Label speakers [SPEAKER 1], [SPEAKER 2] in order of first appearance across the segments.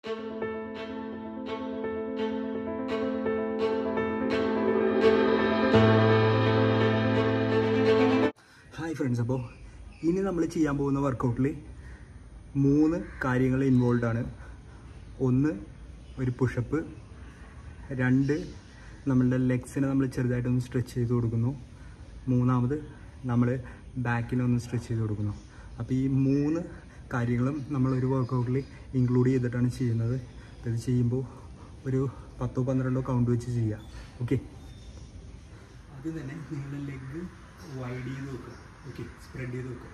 [SPEAKER 1] Hi friends അപ്പോൾ ഇനി നമ്മൾ ചെയ്യാൻ പോകുന്ന വർക്കൗട്ടിൽ മൂന്ന് കാര്യങ്ങൾ ഇൻവോൾവ് ആണ് ഒന്ന് ഒരു പുഷപ്പ് രണ്ട് നമ്മളുടെ ലെഗ്സിനെ നമ്മൾ ചെറുതായിട്ടൊന്ന് സ്ട്രെച്ച് ചെയ്ത് കൊടുക്കുന്നു മൂന്നാമത് നമ്മൾ ബാക്കിനൊന്ന് സ്ട്രെച്ച് ചെയ്ത് കൊടുക്കുന്നു അപ്പോൾ ഈ മൂന്ന് കാര്യങ്ങളും നമ്മൾ ഒരു വർക്കൗട്ടിൽ ഇൻക്ലൂഡ് ചെയ്തിട്ടാണ് ചെയ്യുന്നത് അപ്പോൾ ഇത് ചെയ്യുമ്പോൾ ഒരു പത്തോ പന്ത്രണ്ടോ കൗണ്ട് വെച്ച് ചെയ്യാം ഓക്കെ ആദ്യം തന്നെ നിങ്ങളുടെ ലെഗ് വൈഡ് ചെയ്ത് വെക്കുക ഓക്കെ സ്പ്രെഡ് ചെയ്ത് വെക്കുക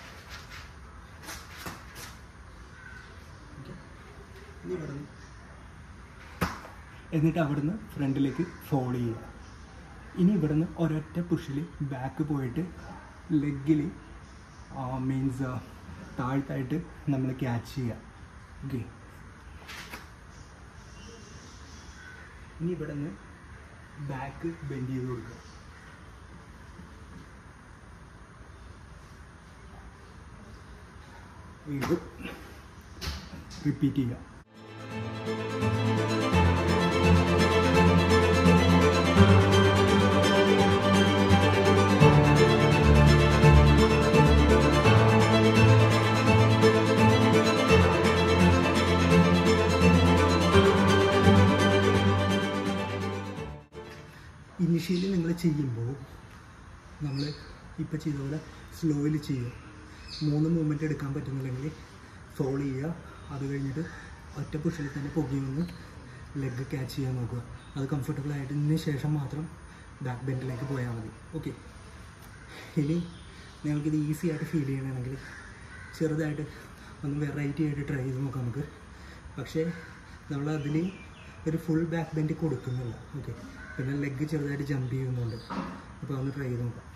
[SPEAKER 1] Okay. ഇനി ഇവിടുന്ന് എന്നിട്ട് അവിടുന്ന് ഫ്രണ്ടിലേക്ക് ഫോളോ ചെയ്യുക ഇനി ഇവിടുന്ന് ഒരൊറ്റ പുഷിൽ ബാക്ക് പോയിട്ട് ലെഗിൽ മീൻസ് താഴ്ത്തായിട്ട് നമ്മൾ ക്യാച്ച് ചെയ്യുക ഓക്കെ ഇനി ഇവിടുന്ന് ബാക്ക് ബെൻഡ് ചെയ്ത് കൊടുക്കുക വീണ്ടും റിപ്പീറ്റ് ചെയ്യുക ഇനിഷ്യലി നിങ്ങൾ ചെയ്യുമ്പോൾ നമ്മൾ ഇപ്പോൾ ചെയ്ത പോലെ സ്ലോയിൽ ചെയ്യുക മൂന്ന് മൂവ്മെൻറ്റ് എടുക്കാൻ പറ്റുന്നില്ലെങ്കിൽ ഫോളോ ചെയ്യുക അത് കഴിഞ്ഞിട്ട് ഒറ്റ പുഷിൽ തന്നെ പൊക്കി നിന്ന് ലെഗ് ക്യാച്ച് ചെയ്യാൻ നോക്കുക അത് കംഫർട്ടബിൾ ആയതിന് ശേഷം മാത്രം ബാക്ക് ബെൻഡിലേക്ക് പോയാൽ മതി ഓക്കെ ഇനി നിങ്ങൾക്കിത് ഈസി ആയിട്ട് ഫീൽ ചെയ്യണമെങ്കിൽ ചെറുതായിട്ട് ഒന്ന് വെറൈറ്റി ആയിട്ട് ട്രൈ ചെയ്ത് നോക്കാം നമുക്ക് പക്ഷേ നമ്മൾ അതിൽ ഒരു ഫുൾ ബാക്ക് ബെൻഡ് കൊടുക്കുന്നില്ല ഓക്കെ പിന്നെ ലെഗ് ചെറുതായിട്ട് ജമ്പ് ചെയ്യുന്നുണ്ട് അപ്പോൾ ഒന്ന് ട്രൈ ചെയ്ത് നോക്കാം